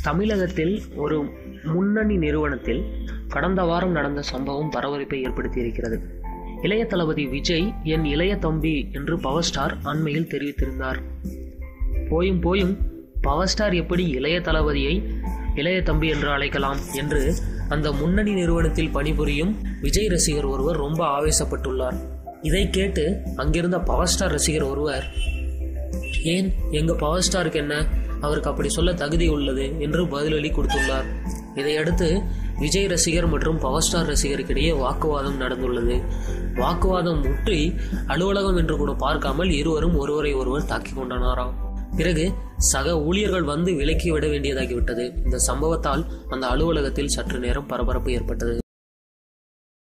தமிழகத்தில் ஒரு முன்னணி நிறுவனத்தில் கடந்த வாரம் நடந்த சம்பவம் பரபரப்பை ஏற்படுத்தியிருக்கிறது இளைய தளபதி விஜய் என் இளைய தம்பி என்று பவர் ஸ்டார் அண்மையில் தெரிவித்திருந்தார் போயும் போயும் பவர் ஸ்டார் எப்படி இளைய தளபதியை இளைய தம்பி என்று அழைக்கலாம் என்று அந்த முன்னணி நிறுவனத்தில் பணிபுரியும் விஜய் ரசிகர் ஒருவர் ரொம்ப ஆவேசப்பட்டுள்ளார் இதை கேட்டு அங்கிருந்த பவர் ஸ்டார் ரசிகர் ஒருவர் ஏன் எங்க பவர் ஸ்டாருக்கு என்ன அவருக்கு அப்படி சொல்ல தகுதி உள்ளது என்று பதிலளி கொடுத்துள்ளார் இதையடுத்து விஜய் ரசிகர் மற்றும் பவர் ஸ்டார் ரசிகருக்கிடையே வாக்குவாதம் நடந்துள்ளது வாக்குவாதம் முற்றி அலுவலகம் என்று கூட பார்க்காமல் இருவரும் ஒருவரை ஒருவர் தாக்கிக் கொண்டனாராம் பிறகு சக ஊழியர்கள் வந்து விலக்கி விட வேண்டியதாகிவிட்டது இந்த சம்பவத்தால் அந்த அலுவலகத்தில் சற்று நேரம் பரபரப்பு ஏற்பட்டது